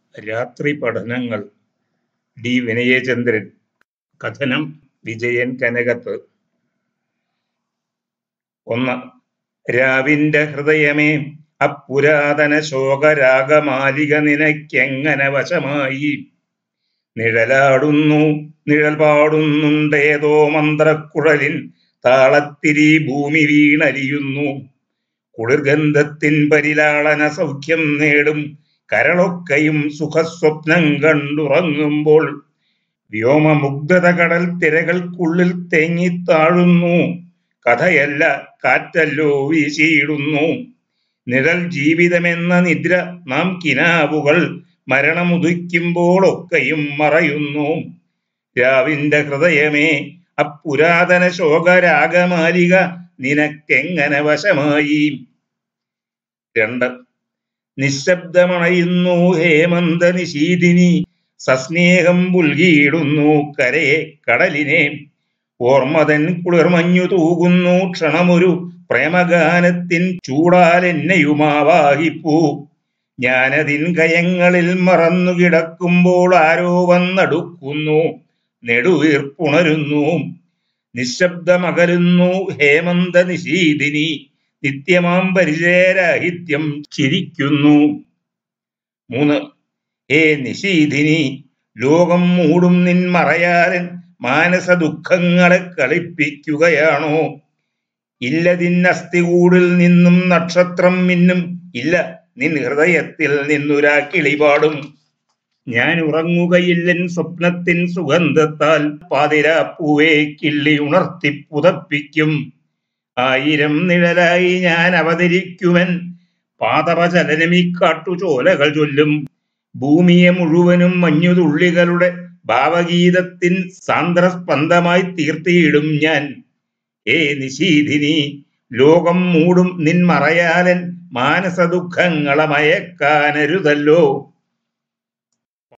രാത്രി പഠനങ്ങൾ ഡി വിനയചന്ദ്രൻ കഥനം വിജയൻ കനകത്ത് ഒന്ന് രാവിന്റെ ഹൃദയമേ അപ്പുരാതന ശോകരാഗമാലിക നിനക്കെങ്ങനെ വശമായി നിഴലാടുന്നു നിഴൽ പാടുന്നുണ്ടേതോ മന്ത്രക്കുഴലിൻ താളത്തിരി ഭൂമി വീണലിയുന്നു കുളിർഗന്ധത്തിൻ പരിലാളന സൗഖ്യം നേടും കരളൊക്കെയും സുഖസ്വപ്നം കണ്ടുറങ്ങുമ്പോൾ വ്യോമമുഗ്ധത കടൽ തിരകൾക്കുള്ളിൽ തേങ്ങിത്താഴുന്നു കഥയല്ല കാറ്റല്ലോ വീശിയിടുന്നു നിഴൽ ജീവിതമെന്ന നിദ്ര നാം കിനാവുകൾ മരണമുദിക്കുമ്പോഴൊക്കെയും മറയുന്നു രാവിന്റെ ഹൃദയമേ അപ്പുരാതന ശോകരാഗമാലിക നിനക്കെങ്ങനെ വശമായി രണ്ട് നിശബ്ദമണയുന്നു ഹേമന്ത നിശീതിനി സസ്നേഹം പുൽകിയിടുന്നു കരയെ കടലിനെ ഓർമ്മതൻ കുളിർമഞ്ഞു തൂകുന്നു ക്ഷണമൊരു പ്രേമഗാനത്തിൻ ചൂടാൽ എന്നെയുമാവാഹിപ്പൂ ഞാനതിൻ കയങ്ങളിൽ മറന്നു കിടക്കുമ്പോൾ ആരോ വന്നടുക്കുന്നു നെടുവീർപ്പുണരുന്നു നിശബ്ദമകലുന്നു ഹേമന്ത നിശീതിനി നിത്യമാം പരിചയരാഹിത്യം ചിരിക്കുന്നു മൂന്ന് ഹേ നിശീതിനി ലോകം മൂടും നിൻ മറയാരൻ മാനസ ദുഃഖങ്ങളെ കളിപ്പിക്കുകയാണോ ഇല്ലതിന്നസ്ഥികൂടിൽ നിന്നും നക്ഷത്രം മിന്നും ഇല്ല നിൻ ഹൃദയത്തിൽ നിന്നൊരാ കിളിപാടും ഞാൻ ഉറങ്ങുകയില്ലൻ സ്വപ്നത്തിൻ സുഗന്ധത്താൽ പാതിരാപ്പൂവേ കിള്ളി ഉണർത്തി പുതപ്പിക്കും ആയിരം നിഴലായി ഞാൻ അവതരിക്കുമൻ പാതപചലനമീ കാട്ടുചോലകൾ ചൊല്ലും ഭൂമിയെ മുഴുവനും മഞ്ഞുതുള്ളികളുടെ ഭാവഗീതത്തിൻ സാന്ദ്രസ്പന്ദമായി തീർത്തിയിടും ഞാൻ ഏ നിശീധിനി ലോകം മൂടും നിൻ മറയാലൻ മാനസ ദുഃഖങ്ങളെ മയക്കാനരുതല്ലോ